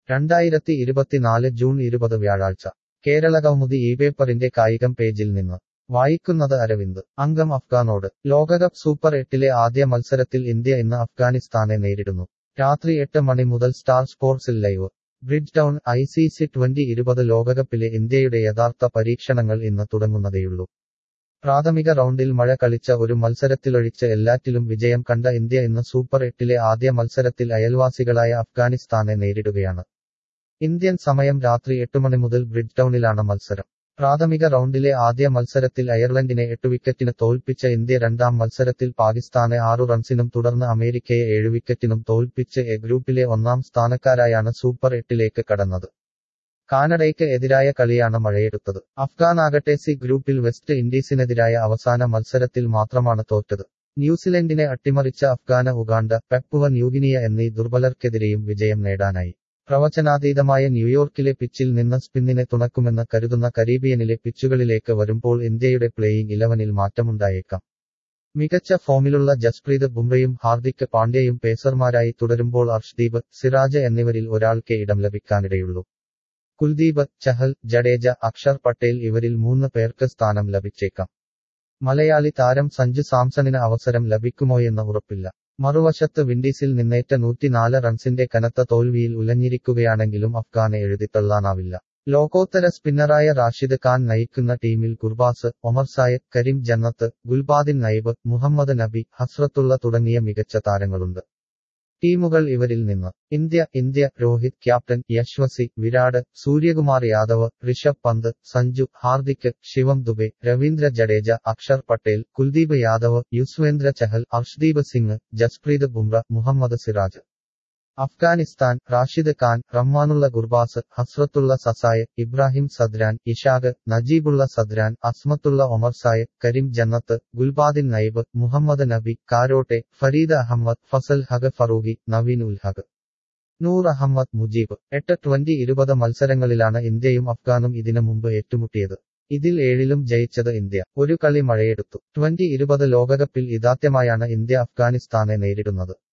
രണ്ടായിരത്തി ഇരുപത്തിനാല് ജൂൺ ഇരുപത് വ്യാഴാഴ്ച കേരളകൗമുദി ഈ പേപ്പറിന്റെ കായികം പേജിൽ നിന്ന് വായിക്കുന്നത് അരവിന്ദ് അംഗം അഫ്ഗാനോട് ലോകകപ്പ് സൂപ്പർ എട്ടിലെ ആദ്യ മത്സരത്തിൽ ഇന്ത്യ ഇന്ന് അഫ്ഗാനിസ്ഥാനെ നേരിടുന്നു രാത്രി എട്ട് മണി മുതൽ സ്റ്റാർ സ്പോർട്സിൽ live Bridgetown I C C twenty ഇരുപത് ലോകകപ്പിലെ ഇന്ത്യയുടെ യഥാർത്ഥ പരീക്ഷണങ്ങൾ ഇന്ന് തുടങ്ങുന്നതേയുള്ളൂ പ്രാഥമിക റൗണ്ടിൽ മഴ കളിച്ച ഒരു മത്സരത്തിലൊഴിച്ച് എല്ലാറ്റിലും വിജയം കണ്ട ഇന്ത്യ ഇന്ന് സൂപ്പർ എട്ടിലെ ആദ്യ മത്സരത്തിൽ അയൽവാസികളായ അഫ്ഗാനിസ്ഥാനെ നേരിടുകയാണ് ഇന്ത്യൻ സമയം രാത്രി എട്ട് മണി മുതൽ ബ്രിഡ്ജ് ടൗണിലാണ് മത്സരം പ്രാഥമിക റൗണ്ടിലെ ആദ്യ മത്സരത്തിൽ അയർലൻഡിനെ എട്ട് വിക്കറ്റിന് തോൽപ്പിച്ച ഇന്ത്യ രണ്ടാം മത്സരത്തിൽ പാകിസ്ഥാനെ ആറു റൺസിനും തുടർന്ന് അമേരിക്കയെ ഏഴ് വിക്കറ്റിനും തോൽപ്പിച്ച് എ ഗ്രൂപ്പിലെ ഒന്നാം സ്ഥാനക്കാരായാണ് സൂപ്പർ എട്ടിലേക്ക് കടന്നത് കാനഡയ്ക്ക് എതിരായ കളിയാണ് മഴയെടുത്തത് അഫ്ഗാനാകട്ടെ സി ഗ്രൂപ്പിൽ വെസ്റ്റ് ഇൻഡീസിനെതിരായ അവസാന മത്സരത്തിൽ മാത്രമാണ് തോറ്റത് ന്യൂസിലൻഡിനെ അട്ടിമറിച്ച അഫ്ഗാന ഉഗാണ്ട പെപ്പുവ ന്യൂഗിനിയ എന്നീ ദുർബലർക്കെതിരെയും വിജയം നേടാനായി പ്രവചനാതീതമായ ന്യൂയോർക്കിലെ പിച്ചിൽ നിന്ന് സ്പിന്നിനെ തുണക്കുമെന്ന് കരുതുന്ന കരീബിയനിലെ പിച്ചുകളിലേക്ക് വരുമ്പോൾ ഇന്ത്യയുടെ പ്ലേയിംഗ് ഇലവനിൽ മാറ്റമുണ്ടായേക്കാം മികച്ച ഫോമിലുള്ള ജസ്പ്രീത് ബുംറയും ഹാർദിക് പാണ്ഡ്യയും പേസർമാരായി തുടരുമ്പോൾ അർഷ്ദീപ് സിറാജ് എന്നിവരിൽ ഒരാൾക്കേ ഇടം ലഭിക്കാനിടയുള്ളൂ കുൽദീപ് ചഹൽ ജഡേജ അക്ഷർ പട്ടേൽ ഇവരിൽ മൂന്ന് പേർക്ക് സ്ഥാനം ലഭിച്ചേക്കാം മലയാളി താരം സഞ്ജു സാംസണിന് അവസരം ലഭിക്കുമോയെന്ന് ഉറപ്പില്ല മറുവശത്ത് വിൻഡീസിൽ നിന്നേറ്റ നൂറ്റിനാല് റൺസിന്റെ കനത്ത തോൽവിയിൽ ഉലഞ്ഞിരിക്കുകയാണെങ്കിലും അഫ്ഗാനെ എഴുതിത്തള്ളാനാവില്ല ലോകോത്തര സ്പിന്നറായ റാഷിദ് ഖാൻ നയിക്കുന്ന ടീമിൽ ഗുർബാസ് ഒമർ സായദ് കരീം ജന്നത്ത് ഗുൽബാദിൻ നൈബ് മുഹമ്മദ് നബി ഹസ്രത്തുള്ള തുടങ്ങിയ മികച്ച താരങ്ങളുണ്ട് ടീമുകൾ ഇവരിൽ നിന്ന് India India Rohit captain Yashasvi Virat Suryakumar Yadav Rishabh Pant Sanju Hardik Shivam Dube Ravindra Jadeja Axar Patel Kuldeep Yadav Yuzvendra Chahal Arshdeep Singh Jasprit Bumrah Mohammed Siraj Afghanistan Rashid Khan Rahmanullah Gurbaz Hazratullah Zazai Ibrahim Zadran Ishaq Najibullah Zadran Azmatullah Omarzai Karim Janat Gulbadin Naib Mohammad Nabi കാരോട്ടെ Farid Ahmad Fazal Haq Farooqi Naveen ul Haq Noor Ahmad Mujeeb എട്ട് ട്വന്റി ഇരുപത് മത്സരങ്ങളിലാണ് ഇന്ത്യയും അഫ്ഗാനും ഇതിനു മുമ്പ് ഏറ്റുമുട്ടിയത് ഇതിൽ ഏഴിലും ജയിച്ചത് ഇന്ത്യ ഒരു കളി മഴയെടുത്തു ട്വന്റി ഇരുപത് ലോകകപ്പിൽ ഇതാദ്യമായാണ് ഇന്ത്യ അഫ്ഗാനിസ്ഥാനെ നേരിടുന്നത്